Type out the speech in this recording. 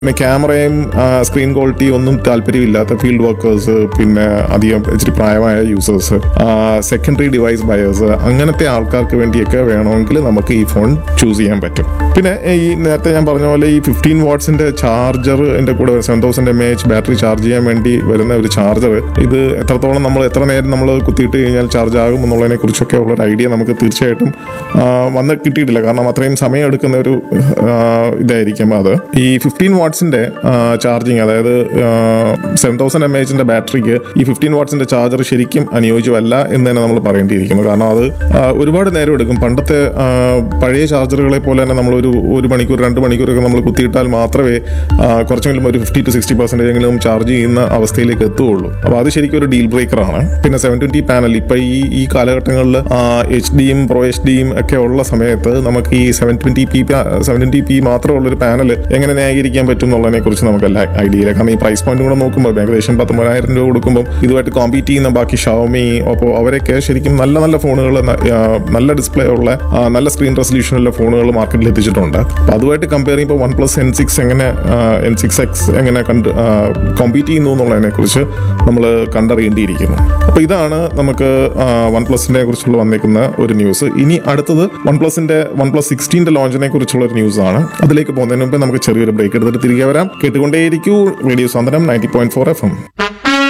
പിന്നെ ക്യാമറയും screen quality ഒന്നും താല്പര്യമില്ലാത്ത ഫീൽഡ് വർക്കേഴ്സ് പിന്നെ അധികം ഇച്ചിരി പ്രായമായ യൂസേഴ്സ് സെക്കൻഡറി ഡിവൈസ് ബയേഴ്സ് അങ്ങനത്തെ ആൾക്കാർക്ക് വേണ്ടിയൊക്കെ വേണമെങ്കിൽ നമുക്ക് ഈ ഫോൺ ചൂസ് ചെയ്യാൻ പറ്റും പിന്നെ ഈ നേരത്തെ ഞാൻ പറഞ്ഞ പോലെ ഈ ഫിഫ്റ്റീൻ വാട്ട്സിന്റെ ചാർജർ എൻ്റെ കൂടെ seven thousand M H battery charge ചെയ്യാൻ വേണ്ടി വരുന്ന ഒരു ചാർജർ ഇത് എത്രത്തോളം നമ്മൾ എത്ര നേരം നമ്മൾ കുത്തിയിട്ട് കഴിഞ്ഞാൽ ചാർജ് ആകും എന്നുള്ളതിനെ കുറിച്ചൊക്കെ ഉള്ള ഒരു ഐഡിയ നമുക്ക് തീർച്ചയായിട്ടും ആ, വന്ന് കിട്ടിയിട്ടില്ല കാരണം അത്രയും സമയം എടുക്കുന്ന ഒരു ആ, ഇതായിരിക്കും അത് ഈ ഫിഫ്റ്റീൻ വാട്ട്സിന്റെ ചാർജിങ് അതായത് സെവൻ തൗസൻഡ് എം എച്ചിന്റെ ബാറ്ററിക്ക് ഈ ഫിഫ്റ്റീൻ വാട്ട്സിന്റെ ചാർജർ ശരിക്കും അനുയോജ്യമല്ല എന്ന് തന്നെ നമ്മൾ പറയേണ്ടിയിരിക്കുന്നു കാരണം അത് ആ, ഒരുപാട് നേരം എടുക്കും പണ്ടത്തെ ആ, പഴയ ചാർജറുകളെ പോലെ തന്നെ നമ്മൾ ഒരു ഒരു മണിക്കൂർ രണ്ട് മണിക്കൂറൊക്കെ നമ്മൾ കുത്തിയിട്ടാൽ മാത്രമേ ആ, കുറച്ചെങ്കിലും ഒരു ഫിഫ്റ്റി ടു സിക്സ്റ്റി പെർസെൻറ്റേജ് എങ്കിലും ചാർജ് ചെയ്യുന്ന അവസ്ഥയിലേക്ക് എത്തുകയുള്ളൂ അപ്പോൾ അത് ശരിക്കും ഒരു ഡീൽ ബ്രേക്കറാണ് പിന്നെ സെവൻ ട്വൻറ്റി പാനൽ ഇപ്പം ഈ ഈ കാലഘട്ടങ്ങളിൽ എച്ച് ഡിയും പ്രോ എച്ച് ഡിയും ഒക്കെ ഉള്ള സമയത്ത് നമുക്ക് ഈ seven twenty P seven twenty P മാത്രമുള്ളൊരു പാനൽ എങ്ങനെ ന്യായീകരിക്കാൻ പറ്റും എന്നുള്ളതിനെ കുറിച്ച് നമുക്ക് എല്ലാ ഐഡിയ ഇല്ല കാരണം ഈ പ്രൈസ് പോയിന്റ് കൂടെ നോക്കുമ്പോൾ ഏകദേശം പത്തൊമ്പതിനായിരം രൂപ കൊടുക്കുമ്പോൾ ഇതുമായിട്ട് കോമ്പീറ്റ് ചെയ്യുന്ന ബാക്കി ഷവമി അപ്പോൾ അവരൊക്കെ ശരിക്കും നല്ല നല്ല ഫോണുകൾ നല്ല ഡിസ്പ്ലേ ഉള്ള ആ, നല്ല സ്ക്രീൻ റെസൊല്യൂഷനുള്ള ഫോണുകൾ മാർക്കറ്റിൽ എത്തിച്ചിട്ടുണ്ട് അപ്പോൾ അതുമായിട്ട് കമ്പയർ ചെയ്യുമ്പോൾ വൺ പ്ലസ് എൻ സിക്സ് എങ്ങനെ എൻ സിക്സ് എക്സ് എങ്ങനെ കണ്ട് കോമ്പീറ്റ് ചെയ്യുന്നു എന്നുള്ളതിനെ കുറിച്ച് നമ്മൾ കണ്ടറിയേണ്ടിയിരിക്കുന്നു അപ്പോൾ ഇതാണ് നമുക്ക് വൺ പ്ലസിനെ കുറിച്ചുള്ള വന്നേക്കുന്ന ഒരു ന്യൂസ് ഇനി അടുത്തത് വൺ പ്ലസിന്റെ വൺ പ്ലസ് സിക്സ്റ്റീൻ്റെ ലോഞ്ചിനെ കുറിച്ചുള്ള ഒരു ന്യൂസ് ആണ് അതിലേക്ക് പോകുന്നതിന് മുമ്പ് നമുക്ക് ചെറിയൊരു ബ്രേക്ക് എടുത്തിട്ട് തിരികെ വരാം കേട്ടുകൊണ്ടേയിരിക്കൂ radio Santhwanam ninety point four F M